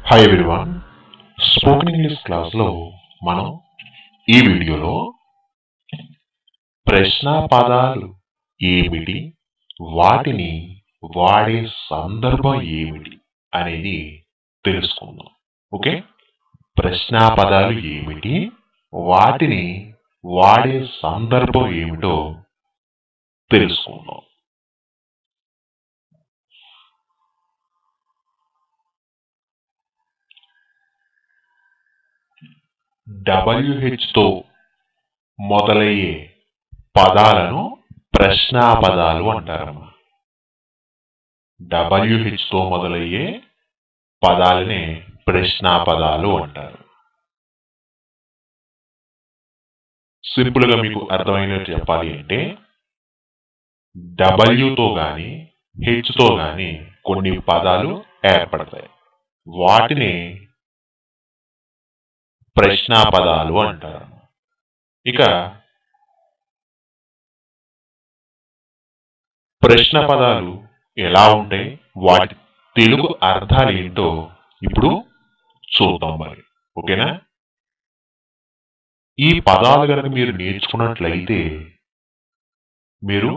hi everyone spoken English క్లాస్లో మనం ఈ వీడియోలో ప్రశ్న పదాలు ఏమిటి వాటిని వాడే సందర్భం ఏమిటి అనేది తెలుసుకుందాం ఓకే ప్రశ్న పదాలు ఏమిటి వాటిని వాడే సందర్భం ఏమిటో తెలుసుకుందాం డబ్ల్యూహెచ్తో మొదలయ్యే పదాలను ప్రశ్నా పదాలు అంటారమ్మా డబ్ల్యూహెచ్తో మొదలయ్యే పదాలనే ప్రశ్నా పదాలు అంటారు సింపుల్గా మీకు అర్థమైనట్టు చెప్పాలి అంటే డబ్ల్యూతో కానీ హెచ్తో కానీ కొన్ని పదాలు ఏర్పడతాయి వాటిని ప్రశ్నా పదాలు అంటారు ఇక ప్రశ్న పదాలు ఎలా ఉంటాయి వాటి తెలుగు అర్థాలు ఏంటో ఇప్పుడు చూద్దాం మరి ఓకేనా ఈ పదాలు కనుక మీరు నేర్చుకున్నట్లయితే మీరు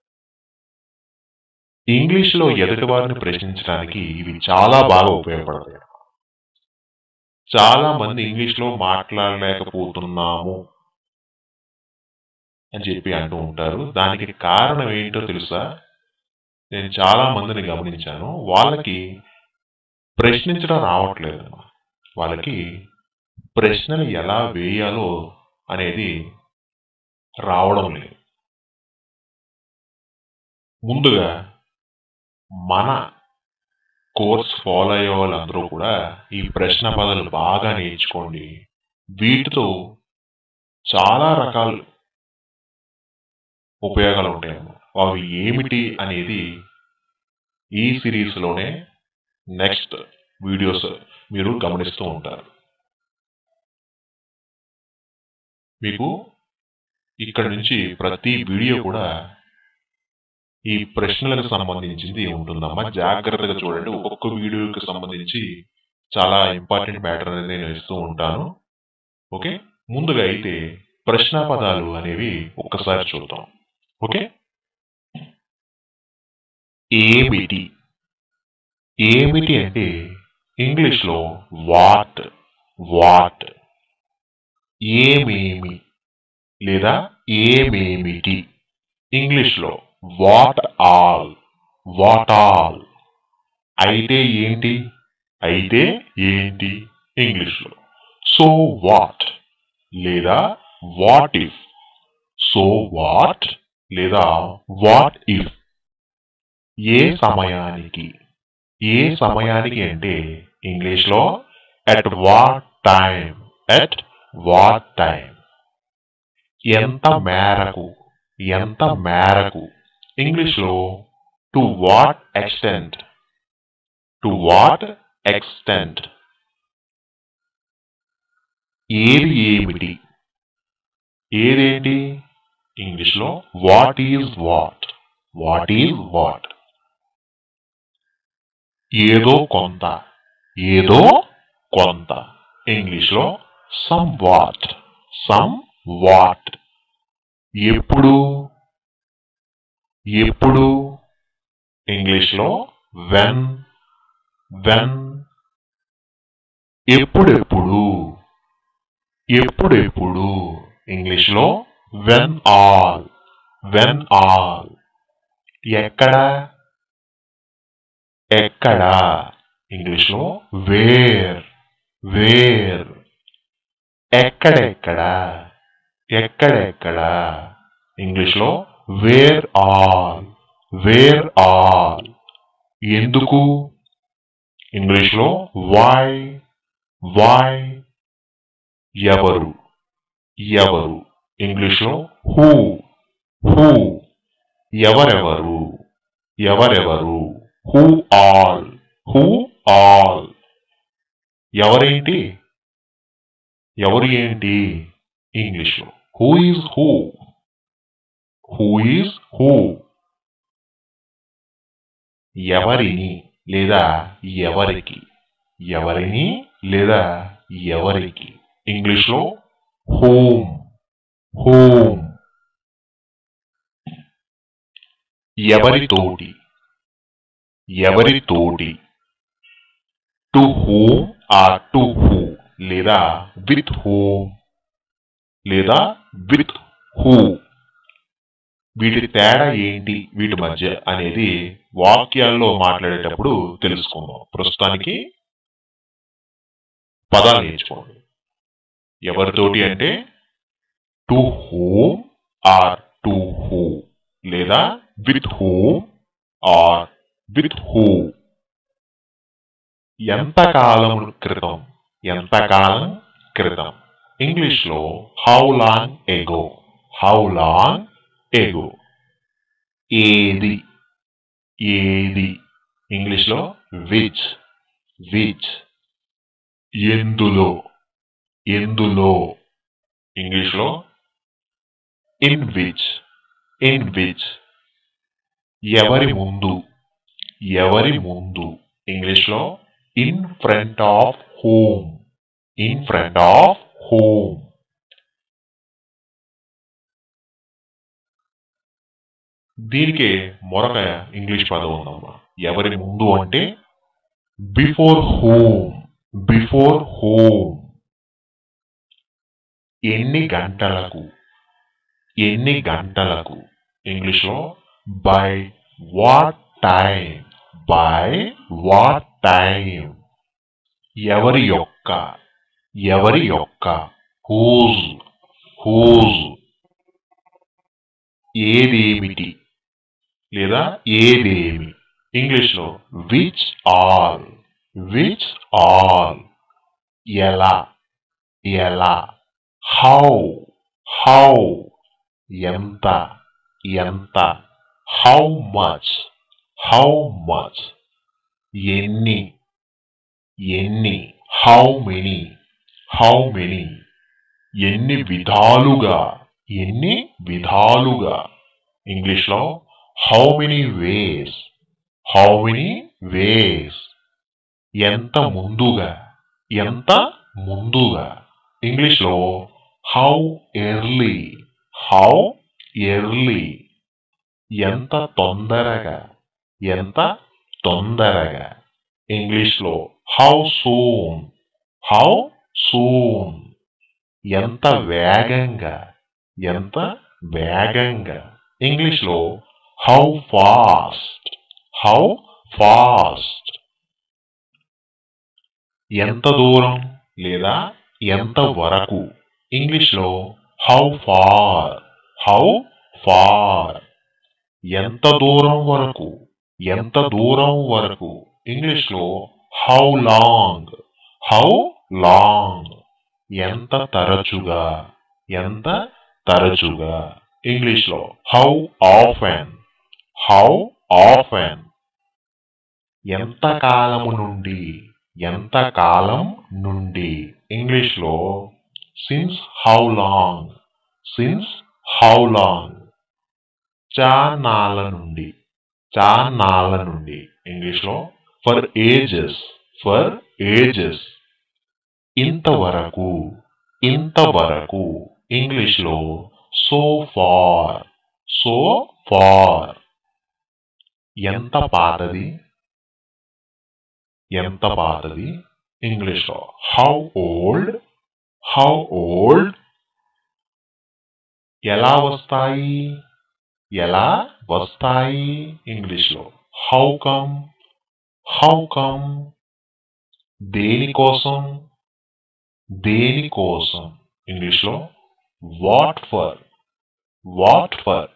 ఇంగ్లీష్లో ఎదుటి వారిని ప్రశ్నించడానికి ఇవి చాలా బాగా ఉపయోగపడతాయి చాలా మంది ఇంగ్లీష్లో మాట్లాడలేకపోతున్నాము అని చెప్పి అంటూ ఉంటారు దానికి కారణం ఏంటో తెలుసా నేను చాలా మందిని గమనించాను వాళ్ళకి ప్రశ్నించడం రావట్లేదు వాళ్ళకి ప్రశ్నలు ఎలా వేయాలో అనేది రావడం లేదు ముందుగా మన కోర్స్ ఫాలో అయ్యే వాళ్ళందరూ కూడా ఈ ప్రశ్న పదాలు బాగా నేర్చుకోండి వీటితో చాలా రకాల ఉపయోగాలు ఉంటాయి అవి ఏమిటి అనేది ఈ సిరీస్లోనే నెక్స్ట్ వీడియోస్ మీరు గమనిస్తూ ఉంటారు మీకు ఇక్కడ నుంచి ప్రతి వీడియో కూడా ఈ ప్రశ్నలకు సంబంధించింది ఉంటుందమ్మా జాగ్రత్తగా చూడండి ఒక్కొక్క వీడియోకి సంబంధించి చాలా ఇంపార్టెంట్ మ్యాటర్ అనేది నేను ఇస్తూ ఉంటాను ఓకే ముందుగా అయితే ప్రశ్న పదాలు అనేవి ఒక్కసారి చూద్దాం ఓకే ఏమిటి ఏమిటి అంటే ఇంగ్లీష్లో వాట్ వాట్ ఏమేమి లేదా ఏమేమిటి ఇంగ్లీష్లో వాట్ ఆల్ వాట్ ఆల్ అయితే ఏంటి అయితే ఏంటి ఇంగ్లీష్లో సో వాట్ లేదా వాట్ ఇఫ్ సో వాట్ లేదా వాట్ ఇఫ్ ఏ సమయానికి ఏ సమయానికి అంటే ఇంగ్లీష్లో at what time at what time ఎంత మేరకు ఎంత మేరకు ఇంగ్లీష్లో to what extent to what extent ఏది ఏమిటి ఏదేంటి ఇంగ్లీష్లో what is what what is what ఏదో కొంత ఏదో కొంత ఇంగ్లీష్లో సమ్ వాట్ సమ్ వాట్ ఎప్పుడు ఎప్పుడు ఇంగ్లీష్లో వెన్ వెన్ ఎప్పుడెప్పుడు ఎప్పుడెప్పుడు ఇంగ్లీష్లో వెన్ ఆల్ వెన్ ఆల్ ఎక్కడ ఎక్కడ ఇంగ్లీష్లో వేర్ వేర్ ఎక్కడెక్కడ ఎక్కడెక్కడ ఇంగ్లీష్లో వేర్ ఆల్ వేర్ ఆల్ ఎందుకు ఇంగ్లీష్లో వై వై ఎవరు ఎవరు ఇంగ్లీష్లో హూ హూ ఎవరెవరు ఎవరెవరు హూ ఆల్ హూ ఆల్ ఎవరేంటి ఎవరు ఏంటి ఇంగ్లీష్లో who is who who is who ఎవరిని లేదా ఎవరికి ఎవరిని లేదా ఎవరికి ఇంగ్లీష్లో హోమ్ హోమ్ ఎవరితోటి ఎవరితోటి to whom or to who లేదా విత్ హోమ్ లేదా విత్ హూ వీటి తేడా ఏంటి వీటి మధ్య అనేది వాక్యాల్లో మాట్లాడేటప్పుడు తెలుసుకుందాం ప్రస్తుతానికి పదాలు నేర్చుకోండి ఎవరితోటి అంటే to whom or to who లేదా with whom or with who ఎంతకాలం క్రితం ఎంతకాలం క్రితం ఇంగ్లీష్లో how long ago how long ago ఏది ఏది ఇంగ్లీష్లో విచ్ విచ్ ఎందులో ఎందులో ఇంగ్లీష్లో ఇన్ విచ్ ఇన్ విచ్ ఎవరి ముందు ఎవరి ముందు ఇంగ్లీష్లో in front of whom in front of whom దీనికి మరొక ఇంగ్లీష్ పదం ఉందమ్మా ఎవరి ముందు అంటే బిఫోర్ హోమ్ బిఫోర్ హోమ్ ఎన్ని గంటలకు ఎన్ని గంటలకు ఇంగ్లీష్లో by what time by what time ఎవరి యొక్క ఎవరి యొక్క హూజ్ హూజ్ ఏదేమిటి లేదా ఏదేమి ఇంగ్లీష్లో విచ్ ఆల్ విచ్ ఆల్ ఎలా ఎలా హౌ హౌ ఎంత ఎంత హౌ మచ్ హౌ మచ్ ఎన్ని ఎన్ని హౌ మెనీ హౌ మెనీ ఎన్ని విధాలుగా ఎన్ని విధాలుగా ఇంగ్లీష్లో how many ways how many ways ఎంత ముందుగా ఎంత ముందుగా ఇంగ్లీష్లో హౌ ఎర్లీ హౌ ఎర్లీ ఎంత తొందరగా ఎంత తొందరగా ఇంగ్లీష్లో హౌ సూన్ హౌ సూన్ ఎంత వేగంగా ఎంత వేగంగా ఇంగ్లీష్లో హౌ ఫాస్ట్ హౌ ఫాస్ట్ ఎంత దూరం లేదా ఎంత వరకు ఇంగ్లీష్లో హౌ ఫార్ హౌ ఫార్ ఎంత దూరం వరకు ఎంత దూరం వరకు ఇంగ్లీష్లో హౌ లాంగ్ హౌ లాంగ్ ఎంత తరచుగా ఎంత తరచుగా ఇంగ్లీష్లో హౌ ఆఫెన్ హౌ ఆఫెన్ ఎంత కాలము నుండి ఎంత కాలం నుండి ఇంగ్లీష్లో since how long since how long చాన్నాళ్ళ నుండి చాన్నాళ్ళ నుండి ఇంగ్లీష్లో ఫర్ ఏజెస్ ఫర్ ఏజెస్ ఇంతవరకు ఇంతవరకు ఇంగ్లీష్లో సో ఫార్ సో ఫార్ ఎంత పాతది ఎంత పాతది ఇంగ్లీష్లో హౌ ఓల్డ్ హౌ ఓల్డ్ ఎలా వస్తాయి ఎలా వస్తాయి ఇంగ్లీష్లో హౌ కమ్ హౌ కమ్ దేనికోసం దేనికోసం ఇంగ్లీష్లో వాట్ ఫర్ వాట్ ఫర్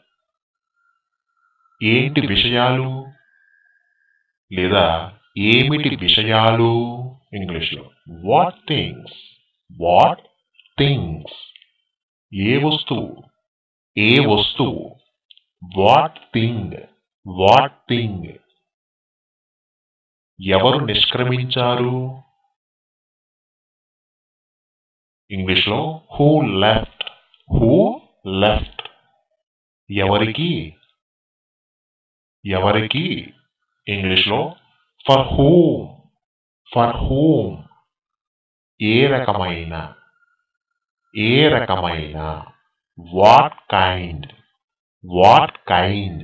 ఏంటి విషయాలు లేదా ఏమిటి విషయాలు ఇంగ్లీష్లో వాట్ థింగ్స్ వాట్ థింగ్స్ ఏ వస్తువు ఏ వస్తువు వాట్ థింగ్ వాట్ థింగ్ ఎవరు నిష్క్రమించారు ఇంగ్లీష్లో హూ లెఫ్ట్ హూ లెఫ్ట్ ఎవరికి ఎవరికి ఇంగ్లీష్లో ఫర్ హూమ్ ఫర్ హోమ్ ఏ రకమైన ఏ రకమైన what kind what kind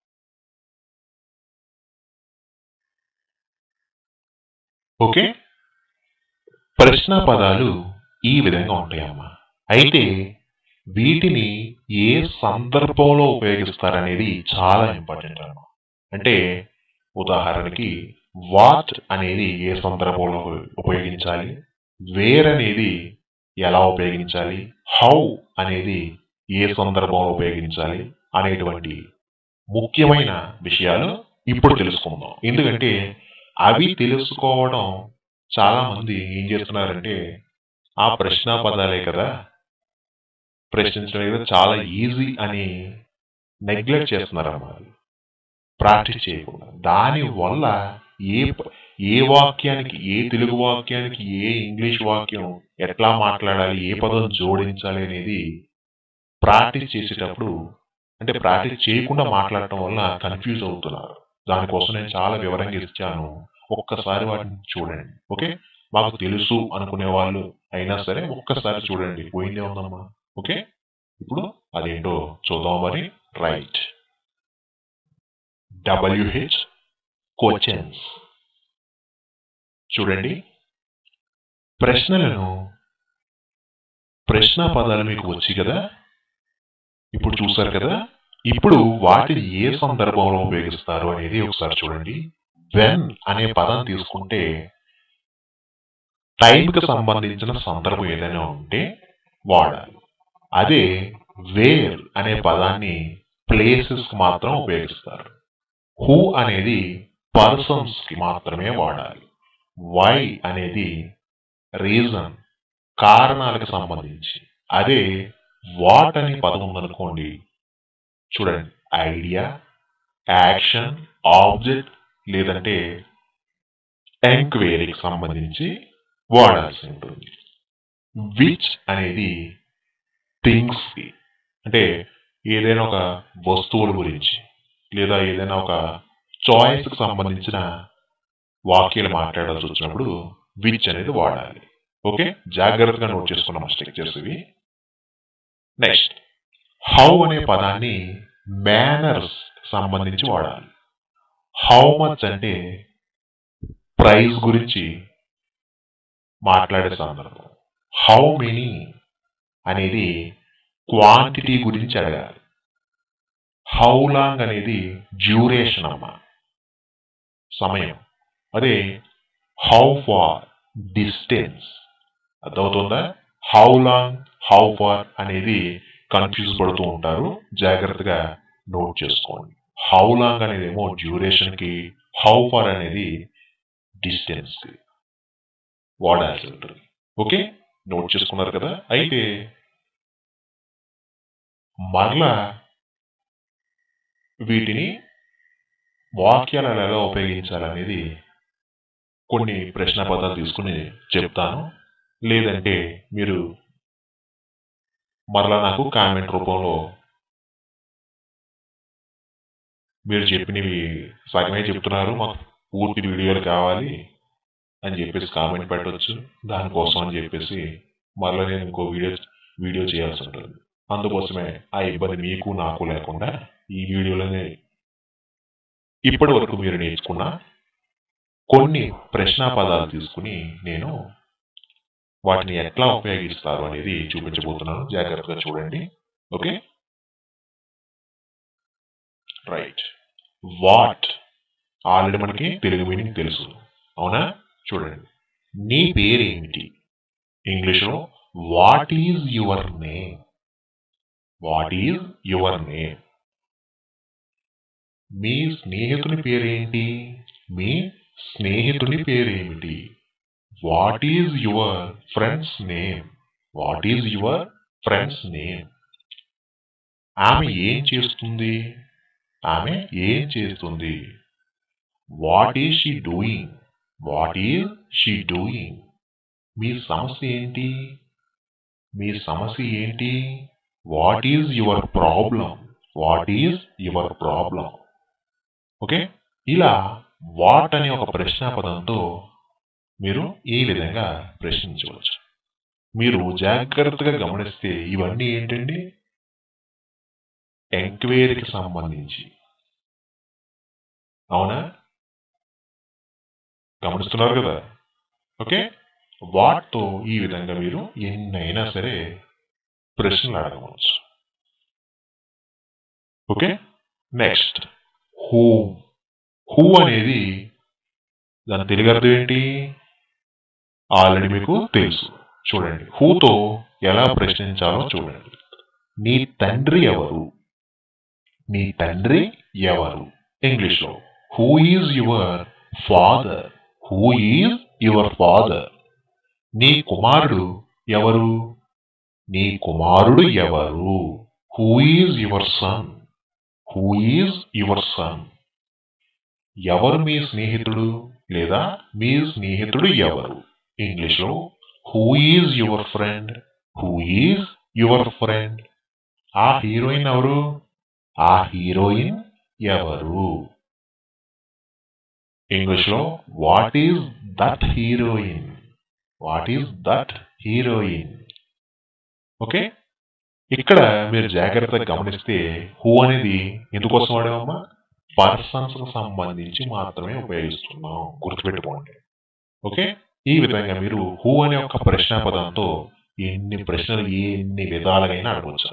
okay ప్రశ్న పదాలు ఈ విధంగా ఉంటాయమ్మా అయితే వీటిని ఏ సందర్భంలో ఉపయోగిస్తారనేది చాలా ఇంపార్టెంట్ అమ్మా అంటే ఉదాహరణకి వాట్ అనేది ఏ సందర్భంలో ఉపయోగించాలి వేర్ అనేది ఎలా ఉపయోగించాలి హౌ అనేది ఏ సందర్భంలో ఉపయోగించాలి అనేటువంటి ముఖ్యమైన విషయాలు ఇప్పుడు తెలుసుకుందాం ఎందుకంటే అవి తెలుసుకోవడం చాలా మంది ఏం చేస్తున్నారంటే ఆ ప్రశ్న పదాలే కదా ప్రశ్నించడం ఏదో చాలా ఈజీ అని నెగ్లెక్ట్ చేస్తున్నారు అన్నమాట ప్రాక్టీస్ చేయకుండా దాని వల్ల ఏ ప- ఏ వాక్యానికి ఏ తెలుగు వాక్యానికి ఏ ఇంగ్లీష్ వాక్యం ఎట్లా మాట్లాడాలి ఏ పదం జోడించాలి అనేది ప్రాక్టీస్ చేసేటప్పుడు అంటే ప్రాక్టీస్ చేయకుండా మాట్లాడటం వల్ల కన్ఫ్యూజ్ అవుతున్నారు దానికోసం నేను చాలా వివరంగా ఇచ్చాను ఒక్కసారి వాటిని చూడండి ఓకే మాకు తెలుసు అనుకునే వాళ్ళు అయినా సరే ఒక్కసారి చూడండి పోయిందే ఉందమ్మా ఓకే ఇప్పుడు అదేంటో చూద్దాం మరి రైట్ డబ్ల్యూహెచ్ క్వశ్చన్స్ చూడండి ప్రశ్నలను ప్రశ్న పదాలు మీకు వచ్చి కదా ఇప్పుడు చూసారు కదా ఇప్పుడు వాటిని ఏ సందర్భంలో ఉపయోగిస్తారు అనేది ఒకసారి చూడండి వెన్ అనే పదం తీసుకుంటే టైంకి సంబంధించిన సందర్భం ఏదైనా ఉంటే వాడాలి అదే వేర్ అనే పదాన్ని ప్లేసెస్ కి మాత్రం ఉపయోగిస్తారు హూ అనేది పర్సన్స్ కి మాత్రమే వాడాలి వై అనేది రీజన్ కారణాలకు సంబంధించి అదే వాట్ అనే పదం ఉందనుకోండి చూడండి ఐడియా యాక్షన్ ఆబ్జెక్ట్ లేదంటే ఎంక్వైరీకి సంబంధించి వాడాల్సి ఉంటుంది విచ్ అనేది థింగ్స్ కి అంటే ఏదైనా ఒక వస్తువుల గురించి లేదా ఏదైనా ఒక చాయిస్ కి సంబంధించిన వాక్యాలు మాట్లాడాల్సి వచ్చినప్పుడు విచ్ అనేది వాడాలి ఓకే జాగ్రత్తగా నోట్ చేసుకున్నాం స్ట్రక్చర్స్ ఇవి నెక్స్ట్ హౌ అనే పదాన్ని మేనర్స్ సంబంధించి వాడాలి హౌ మచ్ అంటే ప్రైస్ గురించి మాట్లాడే సందర్భం హౌ మెనీ అనేది క్వాంటిటీ గురించి అడగాలి హౌ లాంగ్ అనేది డ్యూరేషన్ అమ్మ సమయం అదే హౌ ఫార్ డిస్టెన్స్ అర్థమవుతుందా హౌ లాంగ్ హౌ ఫార్ అనేది కన్ఫ్యూజ్ పడుతూ ఉంటారు జాగ్రత్తగా నోట్ చేసుకోండి హౌ లాంగ్ అనేది ఏమో డ్యూరేషన్ కి హౌ ఫార్ అనేది డిస్టెన్స్ కి వాడాల్సి ఉంటుంది ఓకే నోట్ చేసుకున్నారు కదా అయితే మరలా వీటిని వాక్యాలను ఎలా ఉపయోగించాలనేది కొన్ని ప్రశ్న పదాలు తీసుకుని చెప్తాను లేదంటే మీరు మరలా నాకు కామెంట్ రూపంలో మీరు చెప్పినవి సగమే చెప్తున్నారు మాకు పూర్తి వీడియోలు కావాలి అని చెప్పేసి కామెంట్ పెట్టవచ్చు దానికోసం అని చెప్పేసి మరలా నేను ఇంకో వీడియో వీడియో చేయాల్సి ఉంటుంది అందుకోసమే ఆ ఇబ్బంది మీకు నాకు లేకుండా ఈ వీడియోలోనే ఇప్పటి వరకు మీరు నేర్చుకున్న కొన్ని ప్రశ్న పదాలు తీసుకుని నేను వాటిని ఎట్లా ఉపయోగిస్తారు అనేది చూపించబోతున్నాను జాగ్రత్తగా చూడండి ఓకే రైట్ వాట్ ఆల్రెడీ మనకి తెలుగు మీనింగ్ తెలుసు అవునా చూడండి నీ పేరేమిటి ఇంగ్లీష్లో what is your name what is your name మీ స్నేహితుని పేరేంటి మీ స్నేహితుని పేరేమిటి what is your friend's name what is your friend's name ఆమె ఏం చేస్తుంది ఆమె ఏం చేస్తుంది what is she doing what is she doing మీ సమస్య ఏంటి మీ సమస్య ఏంటి what is your problem what is your problem okay ఇలా వాట్ అనే ఒక ప్రశ్న పదంతో మీరు ఈ విధంగా ప్రశ్నించవచ్చు మీరు జాగ్రత్తగా గమనిస్తే ఇవన్నీ ఏంటండి ఎంక్వైరీకి సంబంధించి అవునా గమనిస్తున్నారు కదా ఓకే వాటితో ఈ విధంగా మీరు ఎన్నైనా సరే ప్రశ్నలు అడగవచ్చు ఓకే నెక్స్ట్ హూ హూ అనేది దాని తెలుగు అర్థం ఏంటి ఆల్రెడీ మీకు తెలుసు చూడండి హూతో ఎలా ప్రశ్నించాలో చూడండి నీ తండ్రి ఎవరు నీ తండ్రి ఎవరు ఇంగ్లీష్ లో who is your father who is your father నీ కుమారుడు ఎవరు నీ కుమారుడు ఎవరు who is your son who is your son ఎవరు మీ స్నేహితుడు లేదా మీ స్నేహితుడు ఎవరు ఇంగ్లీష్ లో who is your friend who is your friend ఆ హీరోయిన్ ఎవరు ఆ హీరోయిన్ ఎవరు ఇంగ్లీష్ లో what is that heroine what is that heroine okay ఇక్కడ మీరు జాగ్రత్తగా గమనిస్తే హూ అనేది ఎందుకోసం వాడామమ్మా పర్సన్స్ కు సంబంధించి మాత్రమే ఉపయోగిస్తున్నాం గుర్తుపెట్టుకోండి ఓకే ఈ విధంగా మీరు హూ అనే ఒక ప్రశ్న పదంతో ఎన్ని ప్రశ్నలు ఎన్ని విధాలుగైనా అడగవచ్చు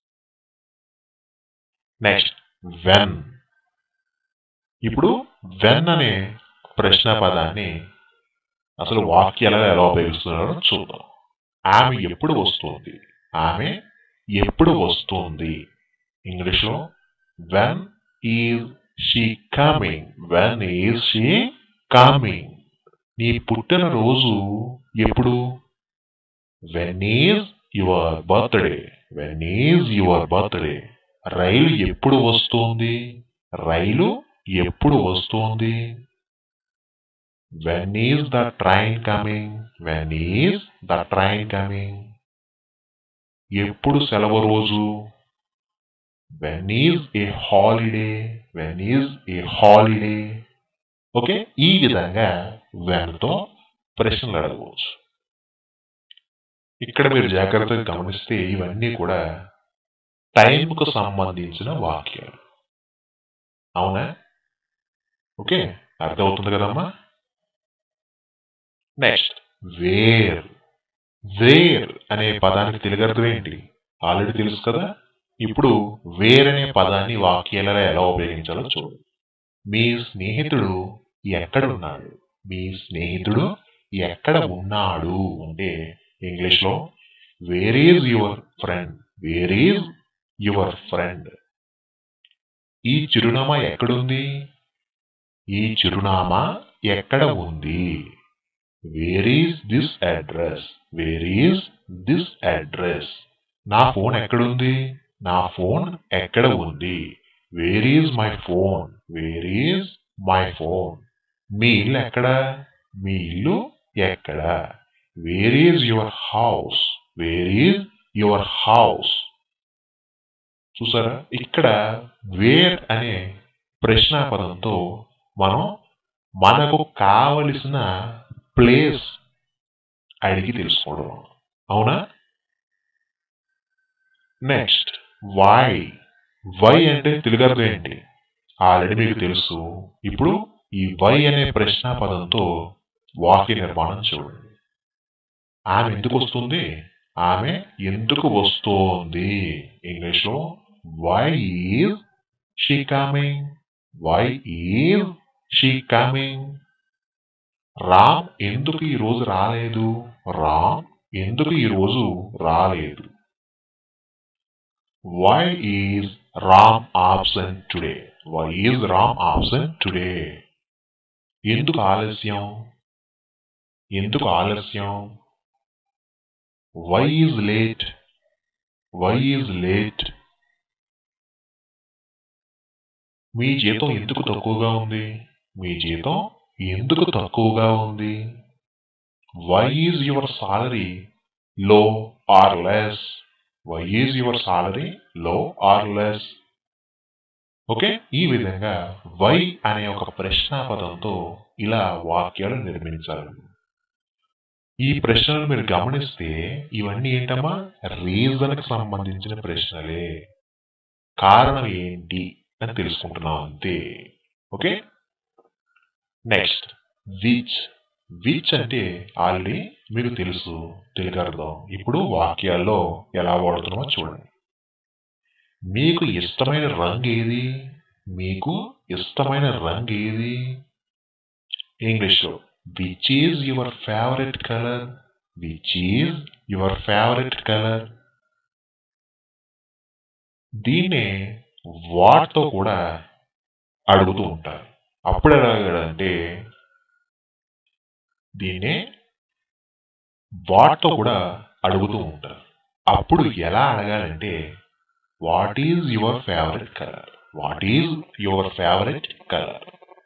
నెక్స్ట్ వెన్ ఇప్పుడు వెన్ అనే ప్రశ్న పదాన్ని అసలు వాక్యాలలో ఎలా ఉపయోగిస్తున్నారో చూద్దాం ఆమె ఎప్పుడు వస్తుంది ఆమె ఎప్పుడు వస్తుంది ఇంగ్లీష్ లో when is she coming when is she coming నీ పుట్టిన రోజు ఎప్పుడు when is your birthday when is your birthday రైలు ఎప్పుడు వస్తుంది రైలు ఎప్పుడు వస్తుంది when is the train coming when is the train coming ఎప్పుడు సెలవు రోజు when is a holiday when is a holiday okay ఈ విధంగా వెన్తో ప్రశ్నలు అడగవచ్చు ఇక్కడ మీరు జాగ్రత్తగా గమనిస్తే ఇవన్నీ కూడా టైంకు సంబంధించిన వాక్యాలు అవునా ఓకే అర్థమవుతుంది కదమ్మా నెక్స్ట్ వేర్ వేర్ అనే పదానికి తెలుగు అర్థం ఏంటి ఆల్రెడీ తెలుసు కదా ఇప్పుడు వేర్ అనే పదాన్ని వాక్యాలలో ఎలా ఉపయోగించాలో చూడండి మీ స్నేహితుడు ఎక్కడ ఉన్నాడు మీ స్నేహితుడు ఎక్కడ ఉన్నాడు అంటే ఇంగ్లీష్ లో where is your friend where is your friend ఈ చిరునామా ఎక్కడుంది ఈ చిరునామా ఎక్కడ ఉంది where is this address where is this address నా ఫోన్ ఎక్కడుంది నా ఫోన్ ఎక్కడ ఉంది where is my phone where is my phone మీ ఇల్లు ఎక్కడ మీ ఇల్లు ఎక్కడ where is your house where is your house చూసారా ఇక్కడ వేర్ అనే ప్రశ్నాపదంతో మనం మనకు కావలసిన ప్లేస్ అడిగి తెలుసుకోవడం అవునా నెక్స్ట్ వై వై అంటే తెలుగు అర్థం ఏంటి ఆల్రెడీ మీకు తెలుసు ఇప్పుడు ఈ వై అనే ప్రశ్న పదంతో వాక్య నిర్మాణం చూడండి ఆమె ఎందుకు వస్తుంది ఆమె ఎందుకు వస్తోంది ఇంగ్లీష్ లో why is she coming why is she coming Ram ఎందుకు ఈ రోజు రాలేదు రామ్ ఎందుకు ఈ రోజు రాలేదు why is Ram absent today why is Ram absent today ఎందుకు ఆలస్యం ఎందుకు ఆలస్యం why is late why is late మీ జీతం ఎందుకు తక్కువగా ఉంది మీ జీతం ఎందుకు తక్కువగా ఉంది why is your salary low or less why is your salary low or less okay ఈ విధంగా వై అనే ఒక ప్రశ్నాపదంతో ఇలా వాక్యాలు నిర్మించాలి ఈ ప్రశ్నలు మీరు గమనిస్తే ఇవన్నీ ఏంటమ్మా రీజన్కి సంబంధించిన ప్రశ్నలే కారణం ఏంటి అని తెలుసుకుంటున్నాం అంతే ఓకే నెక్స్ట్ విచ్ విచ్ అంటే ఆల్రెడీ మీకు తెలుసు తెలుగు అర్థం ఇప్పుడు వాక్యాల్లో ఎలా వాడుతున్నామో చూడండి మీకు ఇష్టమైన రంగు ఏది మీకు ఇష్టమైన రంగు ఏది ఇంగ్లీష్లో which is your favourite colour which is your favourite colour దీన్నే వాట్తో కూడా అడుగుతూ ఉంటారు అప్పుడు ఎలాగంటే దీన్నే వాట్తో కూడా అడుగుతూ ఉంటారు అప్పుడు ఎలా అడగాలంటే what is your favourite colour what is your favourite colour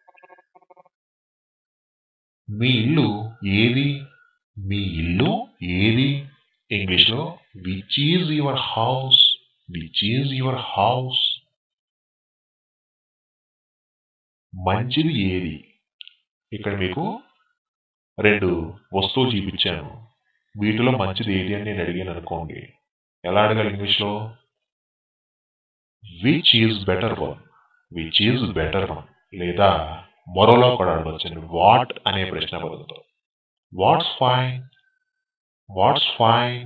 మీ ఇల్లు ఏది మీ ఇల్లు ఏది ఇంగ్లీష్లో which is your house which is your house మంచిది ఏది ఇక్కడ మీకు రెండు వస్తువులు చూపించాను వీటిలో మంచిది ఏది అని నేను అడిగాను అనుకోండి ఎలా అడగాలి ఇంగ్లీష్లో which is better one which is better one లేదా మరోలా కూడా అడగచ్చండి వాట్ అనే ప్రశ్న పదంతో వాట్స్ ఫైన్ వాట్స్ ఫైన్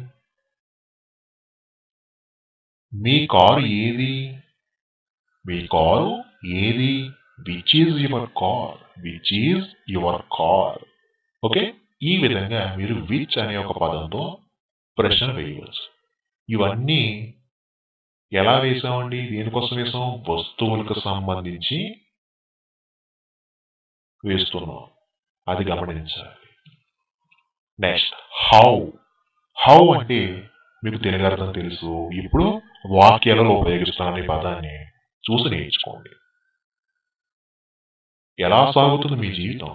మీ కారు ఏది మీ కారు ఏది which is your car which is your car okay ఈ విధంగా మీరు విచ్ అనే ఒక పదంతో ప్రశ్న వేయవచ్చు ఇవన్నీ ఎలా వేసామండి దేనికోసం వేసాం వస్తువులకు సంబంధించి వేస్తున్నాం అది గమనించాలి నెక్స్ట్ హౌ హౌ అంటే మీకు తెలుగు అర్థం తెలుసు ఇప్పుడు వాక్యాలలో ఉపయోగిస్తానని పదాన్ని చూసి నేర్చుకోండి ఎలా సాగుతుంది మీ జీవితం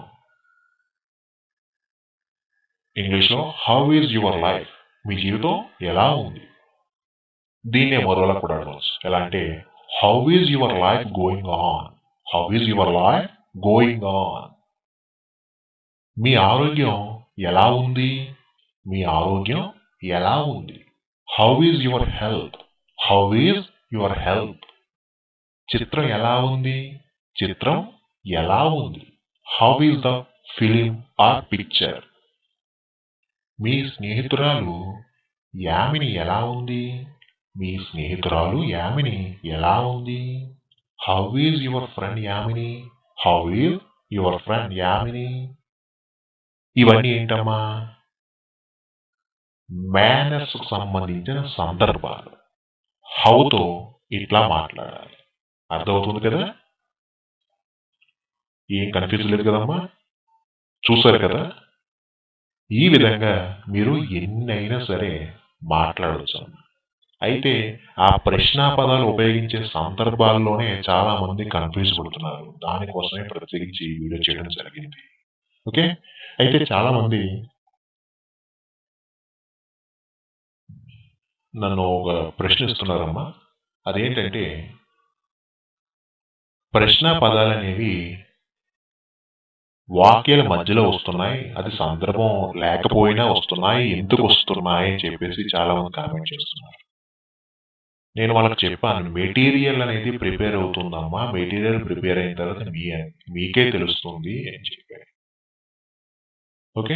ఇంగ్లీష్లో హౌ ఈజ్ యువర్ లైఫ్ మీ జీవితం ఎలా ఉంది దీన్నే మరోలా కూడా అడగవచ్చు ఎలా అంటే how is your life going on how is your life going on మీ ఆరోగ్యం ఎలా ఉంది మీ ఆరోగ్యం ఎలా ఉంది how is your health how is your health చిత్రం ఎలా ఉంది చిత్రం ఎలా ఉంది how is the film or picture మీ స్నేహితురాలు యామిని ఎలా ఉంది మీ స్నేహితురాలు యామిని ఎలా ఉంది how is your friend Yamini how is your friend Yamini ఇవన్నీ ఏంటమ్మా మేనర్స్ సంబంధించిన సందర్భాలు హౌతో ఇట్లా మాట్లాడాలి అర్థమవుతుంది కదా ఏం కన్ఫ్యూజ్ లేదు కదమ్మా చూసారు కదా ఈ విధంగా మీరు ఎన్నైనా సరే మాట్లాడవచ్చు అయితే ఆ ప్రశ్నా పదాలు ఉపయోగించే సందర్భాల్లోనే చాలా మంది కన్ఫ్యూజ్ పడుతున్నారు దానికోసమే ప్రత్యేకించి ఈ వీడియో చేయడం జరిగింది ఓకే అయితే చాలా మంది నన్ను ఒక ప్రశ్న ఇస్తున్నారమ్మా అదేంటంటే ప్రశ్న పదాలు అనేవి వాక్యాల మధ్యలో వస్తున్నాయి అది సందర్భం లేకపోయినా వస్తున్నాయి ఎందుకు వస్తున్నాయి అని చెప్పేసి చాలా మంది కామెంట్ చేస్తున్నారు నేను వాళ్ళకి చెప్పాను మెటీరియల్ అనేది ప్రిపేర్ అవుతుందమ్మా మెటీరియల్ ప్రిపేర్ అయిన తర్వాత మీ మీకే తెలుస్తుంది అని చెప్పాను ఓకే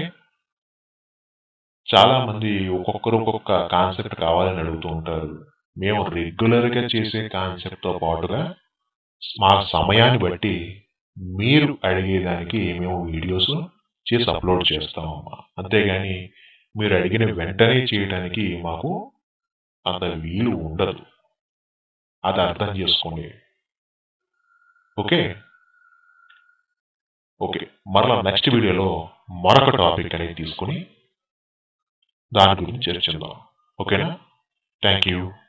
చాలా మంది ఒక్కొక్కరు ఒక్కొక్క కాన్సెప్ట్ కావాలని అడుగుతూ ఉంటారు మేము రెగ్యులర్ గా చేసే కాన్సెప్ట్ తో పాటుగా మా సమయాన్ని బట్టి మీరు అడిగేదానికి మేము వీడియోస్ చేసి అప్లోడ్ చేస్తామమ్మా అంతేగాని మీరు అడిగిన వెంటనే చేయడానికి మాకు అంత వీలు ఉండదు అది అర్థం చేసుకోండి ఓకే ఓకే మరలా నెక్స్ట్ వీడియోలో మరొక టాపిక్ అనేది తీసుకొని దాని గురించి చర్చిద్దాం ఓకేనా థ్యాంక్ యూ